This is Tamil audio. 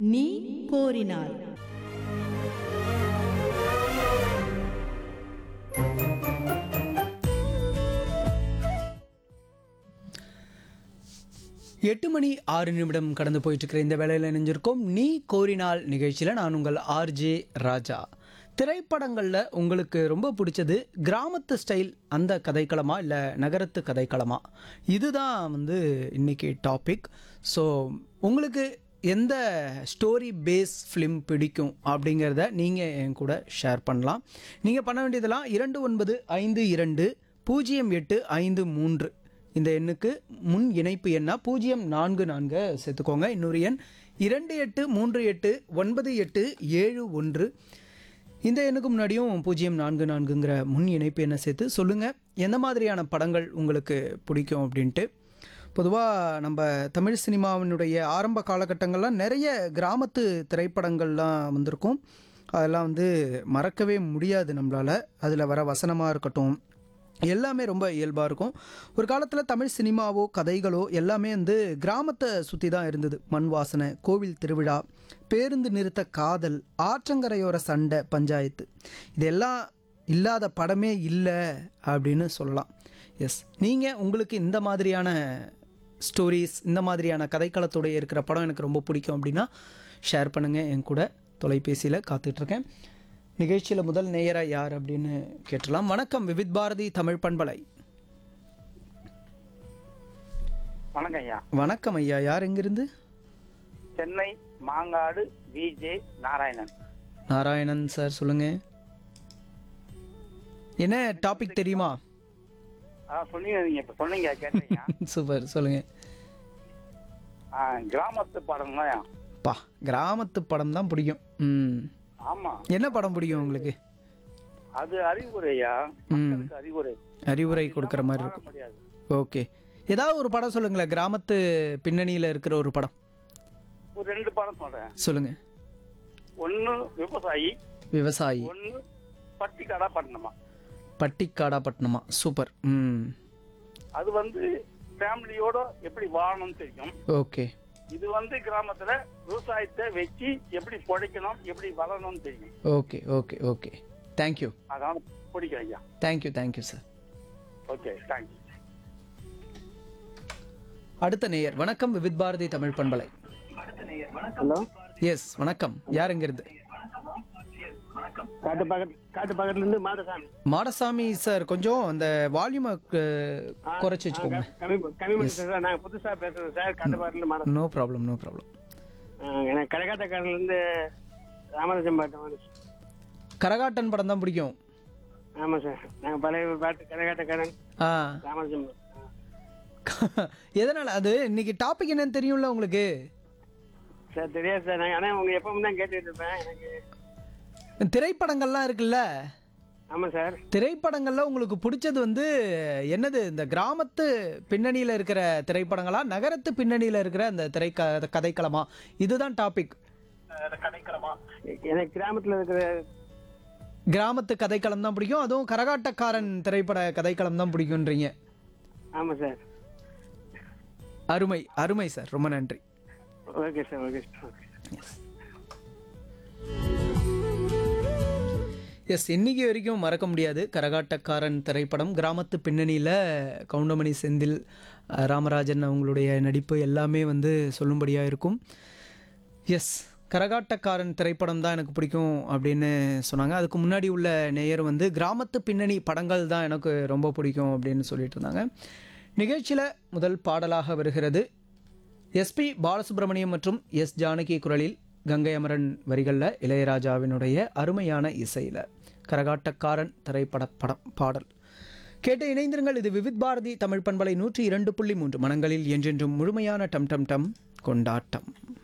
நீ கோரினாய் எட்டு மணி ஆறு நிமிடம் கடந்து போயிட்டு இருக்கிற இந்த வேலையில் இணைஞ்சிருக்கோம் நீ கோரினால் நிகழ்ச்சியில் நான் உங்கள் ஆர்ஜே ராஜா திரைப்படங்களில் உங்களுக்கு ரொம்ப பிடிச்சது கிராமத்து ஸ்டைல் அந்த கதைக்களமா இல்லை நகரத்து கதைக்களமா இதுதான் வந்து இன்னைக்கு டாபிக் ஸோ உங்களுக்கு எந்த ஸ்டோரி பேஸ் ஃபிலிம் பிடிக்கும் அப்படிங்கிறத நீங்கள் என் கூட ஷேர் பண்ணலாம் நீங்கள் பண்ண வேண்டியதெல்லாம் இரண்டு ஒன்பது ஐந்து இரண்டு பூஜ்ஜியம் எட்டு ஐந்து மூன்று இந்த எண்ணுக்கு முன் இணைப்பு எண்ணா பூஜ்ஜியம் நான்கு நான்கு சேர்த்துக்கோங்க இன்னொரு எண் இரண்டு எட்டு மூன்று எட்டு ஒன்பது எட்டு ஏழு ஒன்று இந்த எண்ணுக்கு முன்னாடியும் பூஜ்ஜியம் நான்கு நான்குங்கிற முன் இணைப்பு எண்ணை சேர்த்து சொல்லுங்கள் எந்த மாதிரியான படங்கள் உங்களுக்கு பிடிக்கும் அப்படின்ட்டு பொதுவாக நம்ம தமிழ் சினிமாவினுடைய ஆரம்ப காலகட்டங்கள்லாம் நிறைய கிராமத்து திரைப்படங்கள்லாம் வந்திருக்கும் அதெல்லாம் வந்து மறக்கவே முடியாது நம்மளால் அதில் வர வசனமாக இருக்கட்டும் எல்லாமே ரொம்ப இயல்பாக இருக்கும் ஒரு காலத்தில் தமிழ் சினிமாவோ கதைகளோ எல்லாமே வந்து கிராமத்தை சுற்றி தான் இருந்தது மண் வாசனை கோவில் திருவிழா பேருந்து நிறுத்த காதல் ஆற்றங்கரையோர சண்டை பஞ்சாயத்து இதெல்லாம் இல்லாத படமே இல்லை அப்படின்னு சொல்லலாம் எஸ் நீங்கள் உங்களுக்கு இந்த மாதிரியான ஸ்டோரிஸ் இந்த மாதிரியான கதைக்களத்தோட இருக்கிற படம் எனக்கு ரொம்ப பிடிக்கும் அப்படின்னா ஷேர் பண்ணுங்கள் என் கூட தொலைபேசியில் காத்துட்ருக்கேன் நிகழ்ச்சியில் முதல் நேயரா யார் அப்படின்னு கேட்டலாம் வணக்கம் விவித் பாரதி தமிழ் பண்பலை வணக்கம் ஐயா வணக்கம் ஐயா யார் எங்கிருந்து சென்னை மாங்காடு விஜே நாராயணன் நாராயணன் சார் சொல்லுங்க என்ன டாபிக் தெரியுமா ஆ சொன்னீங்க நீங்க இப்ப சொன்னீங்க கேட்டீங்க சூப்பர் சொல்லுங்க ஆ, கிராமத்து படம்லாம் பா கிராமத்து படம் தான் பிடிக்கும் ம் ஆமா என்ன படம் பிடிக்கும் உங்களுக்கு அது அறிவுரையா மக்களுக்கு அறிவுரை அறிவுரை கொடுக்குற மாதிரி வாழ இருக்கும் முடியாது ஓகே ஏதாவது ஒரு படம் சொல்லுங்களேன் கிராமத்து பின்னணியில் இருக்கிற ஒரு படம் ஒரு ரெண்டு படம் சொல்றேன் சொல்லுங்க ஒன்னு விவசாயி விவசாயி ஒன்னு பட்டிக்காடா பட்டணமா பட்டிக்காடாப்பட்டினமா சூப்பர் ம் அது வந்து ஃபேமிலியோட எப்படி வாழணும்னு தெரியும் ஓகே இது வந்து கிராமத்துல விவசாயத்தை வச்சு எப்படி பொழைக்கணும் எப்படி வளரணும்னு தெரியும் ஓகே ஓகே ஓகே தேங்க்யூ அதான் பிடிக்கும் ஐயா thank you thank you sir okay thank you அடுத்த நேயர் வணக்கம் விவித் பாரதி தமிழ் பண்பலை ஹலோ எஸ் வணக்கம் யார் எங்கிருந்து காட்டு பக்கத்து காட்டு பக்கத்துல இருந்து மாதசாமி மாடசாமி சார் கொஞ்சம் அந்த வால்யூமை குறைச்சி வச்சுக்கோங்க கம்மி கம்மி பண்ணி சார் நாங்க புதுசா பேசுறோம் சார் காட்டு பக்கத்துல மாதம் நோ ப்ராப்ளம் நோ ப்ராப்ளம் எனக்கு கரகாட்டக்காரன்ல இருந்து ராமராஜன் பாட்டு வந்து கரகாட்டன் படம் தான் பிடிக்கும் ஆமா சார் நாங்க பழைய பாட்டு கரகாட்டக்காரன் ஆ ராமராஜன் எதனால அது இன்னைக்கு டாபிக் என்னன்னு தெரியும்ல உங்களுக்கு சார் தெரியாது சார் நாங்க ஆனா உங்க எப்பவும் தான் கேட்டுட்டு இருப்பேன் எனக்கு திரைப்படங்கள்லாம் இருக்குல்ல ஆமா சார் திரைப்படங்கள்ல உங்களுக்கு பிடிச்சது வந்து என்னது இந்த கிராமத்து பின்னணியில் இருக்கிற திரைப்படங்களா நகரத்து பின்னணியில் இருக்கிற அந்த திரை க- கதைக்களமா இதுதான் டாபிக் எனக்கு கிராமத்துல இருக்கிற கிராமத்து கதைக்களம் தான் பிடிக்கும் அதுவும் கரகாட்டக்காரன் திரைப்பட கதைக்களம் தான் பிடிக்குன்றீங்க ஆமா சார் அருமை அருமை சார் ரொம்ப நன்றி okay sir okay sir okay yes இன்னைக்கு வரைக்கும் மறக்க முடியாது கரகாட்டக்காரன் திரைப்படம் கிராமத்து பின்னணியில் கவுண்டமணி செந்தில் அஹ், ராமராஜன் அவங்களுடைய நடிப்பு எல்லாமே வந்து சொல்லும்படியாக இருக்கும் எஸ் கரகாட்டக்காரன் திரைப்படம் தான் எனக்கு பிடிக்கும் அப்படின்னு சொன்னாங்க அதுக்கு முன்னாடி உள்ள நேயர் வந்து கிராமத்து பின்னணி படங்கள் தான் எனக்கு ரொம்ப பிடிக்கும் அப்படின்னு சொல்லிட்டு இருந்தாங்க நிகழ்ச்சியில் முதல் பாடலாக வருகிறது எஸ்பி பாலசுப்ரமணியம் மற்றும் எஸ் ஜானகி குரலில் கங்கை அமரன் வரிகளில் இளையராஜாவினுடைய அருமையான இசையில் கரகாட்டக்காரன் திரைப்பட படம் பாடல் கேட்டு இணைந்திருங்கள் இது விவித் பாரதி தமிழ் பண்பலை நூற்றி இரண்டு புள்ளி மூன்று மனங்களில் என்றென்றும் முழுமையான டம் டம் டம் கொண்டாட்டம்